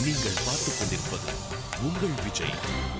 நீங்கள் பார்த்துக் கொண்டிருப்பது உங்கள் விஜய்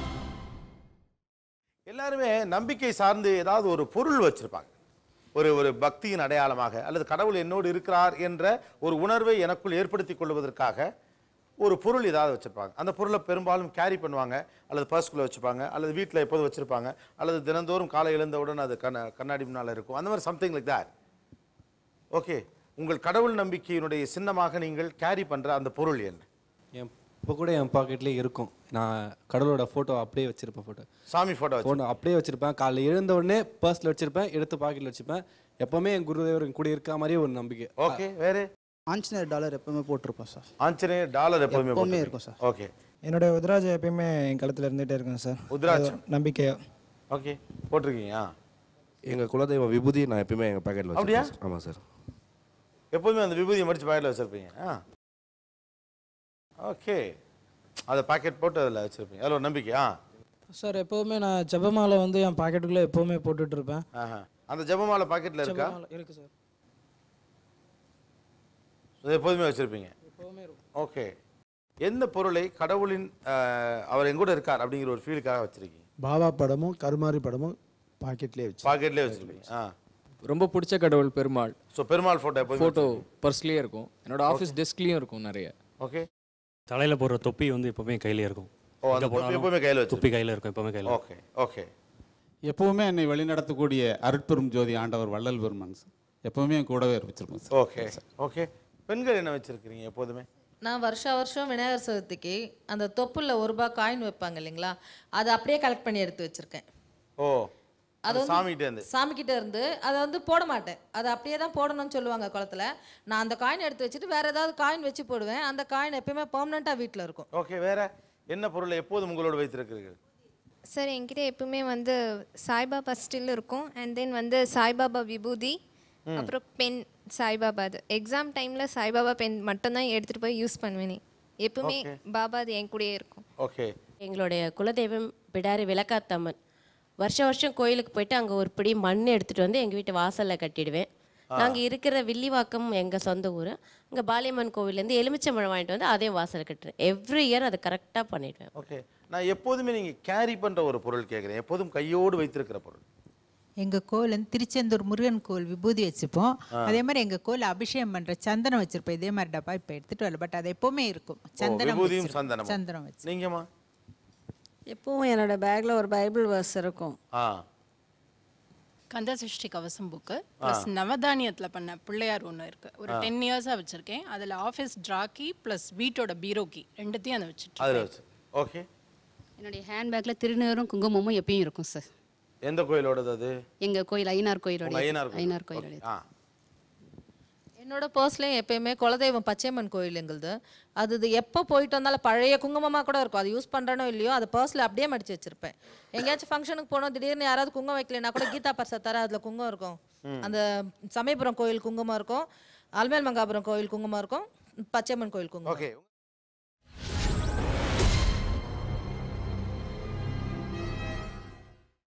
எல்லாருமே நம்பிக்கை சார்ந்து ஏதாவது ஒரு பொருள் வச்சிருப்பாங்க ஒரு ஒரு பக்தியின் அடையாளமாக அல்லது கடவுள் என்னோடு இருக்கிறார் என்ற ஒரு உணர்வை எனக்குள் ஏற்படுத்திக் கொள்வதற்காக ஒரு பொருள் ஏதாவது வச்சிருப்பாங்க அந்த பொருளை பெரும்பாலும் கேரி பண்ணுவாங்க அல்லது பர்ஸ்குள்ளே வச்சுப்பாங்க அல்லது வீட்டில் எப்போதும் வச்சிருப்பாங்க அல்லது தினந்தோறும் காலை எழுந்தவுடன் அது கண்ண கண்ணாடி முன்னால் இருக்கும் அந்த மாதிரி சம்திங் லைக் that ஓகே உங்கள் கடவுள் நம்பிக்கையினுடைய சின்னமாக நீங்கள் கேரி பண்ற அந்த பொருள் என்ன என் இப்போ கூட என் பாக்கெட்லேயே இருக்கும் நான் கடவுளோட ஃபோட்டோ அப்படியே வச்சிருப்பேன் ஃபோட்டோ சாமி போட்டோ ஃபோட்டோ அப்படியே வச்சிருப்பேன் காலைல எழுந்த உடனே பர்ஸில் வச்சிருப்பேன் எடுத்து பாக்கெட்டில் வச்சுப்பேன் எப்பவுமே என் குருதேவர் என் கூட இருக்க மாதிரியே ஒரு நம்பிக்கை ஓகே வேறு ஆஞ்சநேயர் டாலர் எப்பவுமே போட்டிருப்போம் சார் ஆஞ்சநேயர் டாலர் எப்போதுமே எப்பவுமே போட்டுருப்பீங்க. இருக்கும் சார். ஓகே என்னோட உத்ராஜம் எப்பயுமே என் கழுத்தில் இருந்துகிட்டே இருக்கும் சார் உத்ராட்சம். அது நம்பிக்கையா ஓகே போட்டிருக்கீங்க ஆ. எங்கள் குலதெய்வ விபூதி நான் எப்பயுமே எங்கள் பேக்கெட்டில் அப்படியா? வச்சுருப்பேன் ஆமாம் சார் எப்போதுமே அந்த விபூதியை மடிச்சு பாக்கெட்டில் வச்சிருப்பீங்க ஆ ஓகே அதை பாக்கெட் போட்டு அதில் வச்சிருப்பீங்க அதில் ஒரு நம்பிக்கை ஆ சார் எப்போவுமே நான் ஜெபமாலை வந்து என் பாக்கெட்டுக்குள்ளே எப்போவுமே போட்டுட்டு இருப்பேன் ஆஹா. அந்த ஜெபமாலை பாக்கெட்டில் இருக்கா ஜெபமாலை இருக்கு சார் அது எப்போதுமே வச்சிருப்பீங்க எப்போவுமே இருக்கும் ஓகே எந்த பொருளை கடவுளின் அஹ், அவர் எங்கூட இருக்கார் அப்படிங்கிற ஒரு ஃபீலுக்காக வச்சிருக்கீங்க பாபா படமும் கருமாரி படமும் பாக்கெட்லேயே வச்சு பாக்கெட்லேயே வச்சிருப்பீங்க ஆ ரொம்ப பிடிச்ச கடவுள் பெருமாள் ஸோ பெருமாள் ஃபோட்டோ எப்போதுமே ஃபோட்டோ பர்ஸ்லேயே இருக்கும் என்னோட ஆஃபீஸ் டெஸ்க்லேயும் இருக்கும் நிறைய ஓகே தலையில் போடுற தொப்பி வந்து எப்பவுமே கையிலே இருக்கும் ஓ அந்த எங்க தொப்பி போனாலும் எப்பவுமே கையில் தொப்பி வச்சு கையில் இருக்கும் எப்பவுமே கையில் ஓகே ஓகே எப்பவுமே என்னை வழிநடத்தக்கூடிய அருட்பெரும் ஜோதி ஆண்டவர் வள்ளல் பெருமான் சார் எப்பவுமே என் கூடவே வச்சிருப்பேன் சார் ஓகே ஓகே பெண்கள் என்ன வச்சிருக்கிறீங்க எப்போதுமே நான் வருஷா வருஷம் விநாயகர் சதுர்த்திக்கு அந்த தொப்புல ஒரு ரூபாய் காயின் வைப்பாங்க இல்லைங்களா அதை அப்படியே கலெக்ட் பண்ணி எடுத்து வச்சிருக்கேன் ஓ அது அது வந்து சாமிகிட்ட இருந்து சாமி கிட்ட இருந்து அதை வந்து போட மாட்டேன் அதை அப்படியே தான் போடணும்னு சொல்லுவாங்க குளத்துல நான் அந்த காயின் எடுத்து வச்சுட்டு வேற ஏதாவது காயின் வச்சு போடுவேன் அந்த காயின் எப்பயுமே பெர்மனண்டா வீட்டில் இருக்கும் ஓகே வேற என்ன பொருளை எப்போதும் உங்களோடு வைத்திருக்கிறீர்கள் சார் என்கிட்ட எப்பவுமே வந்து சாய்பாபா ஸ்டில் இருக்கும் அண்ட் தென் வந்து சாய்பாபா விபூதி அப்புறம் பென் சாய்பாபா அது எக்ஸாம் டைமில் சாய்பாபா பென் மட்டும்தான் எடுத்துகிட்டு போய் யூஸ் பண்ணுவேனே எப்பவுமே பாபா அது என் கூடயே இருக்கும் ஓகே எங்களுடைய குலதெய்வம் பிடாரி விளக்காத்தம்மன் வருஷம் வருஷம் கோயிலுக்கு போயிட்டு அங்கே ஒரு பிடி மண் எடுத்துகிட்டு வந்து எங்கள் வீட்டு வாசலில் கட்டிடுவேன் நாங்கள் இருக்கிற வில்லிவாக்கம் எங்கள் சொந்த ஊர் அங்கே பாலியம்மன் கோவிலேருந்து எலுமிச்சம்பழம் வாங்கிட்டு வந்து அதையும் வாசலில் கட்டுறேன் எவ்ரி இயர் அதை கரெக்டாக பண்ணிடுவேன் ஓகே நான் எப்போதுமே நீங்க கேரி பண்ற ஒரு பொருள் கேட்குறேன் எப்போதும் கையோடு வைத்திருக்கிற பொருள் எங்கள் கோவில் வந்து திருச்செந்தூர் முருகன் கோவில் விபூதி வச்சுப்போம் அதே மாதிரி எங்கள் கோவில் அபிஷேகம் பண்ணுற சந்தனம் வச்சுருப்போம் இதே மாதிரி டப்பா இப்போ எடுத்துகிட்டு வரல பட் அது எப்போவுமே இருக்கும் ஓ, சந்தனம் விபூதியும் வச்சிருப்போம். சந்தனமும் சந்தனம் வச்சு நீங்கம்மா எப்பவும் என்னோட பேக்ல ஒரு பைபிள் வர்ஸ் இருக்கும் ஆ கந்த சஷ்டி கவசம் புக்கு ப்ளஸ் நவதானியத்தில் பண்ண பிள்ளையார் ஒன்று இருக்கு ஒரு டென் இயர்ஸாக வச்சிருக்கேன் அதில் ஆஃபீஸ் ட்ராக்கி ப்ளஸ் வீட்டோட பீரோ கீ ரெண்டுத்தையும் அதை வச்சுட்டு அதில் வச்சு ஓகே என்னுடைய ஹேண்ட்பேக்கில் திருநீரும் குங்குமமும் எப்பயும் இருக்கும் சார் எந்த கோயிலோடது அது எங்கள் கோயில் ஐநார் கோயிலோட உங்க ஐயனார் கோயில். ஐநார் கோயிலோட Okay. ஆ என்னோட பர்ஸ்லேயும் எப்பயுமே குலதெய்வம் பச்சையம்மன் கோயில் எங்களுது அது இது எப்போ போயிட்டு வந்தாலும் பழைய குங்குமமாக கூட இருக்கும் அது யூஸ் பண்ணுறனோ இல்லையோ அதை பர்ஸில் அப்படியே மடிச்சு வச்சிருப்பேன் எங்கேயாச்சும் ஃபங்க்ஷனுக்கு போனோம் திடீர்னு யாராவது குங்குமம் வைக்கலைன்னா கூட கீதா பர்ஸை தர அதில் குங்குமம் இருக்கும் அந்த சமயபுரம் கோயில் குங்குமம் இருக்கும் அல்மேல் மங்காபுரம் கோயில் குங்குமம் இருக்கும் பச்சையம்மன் கோயில் குங்குமம் ஓகே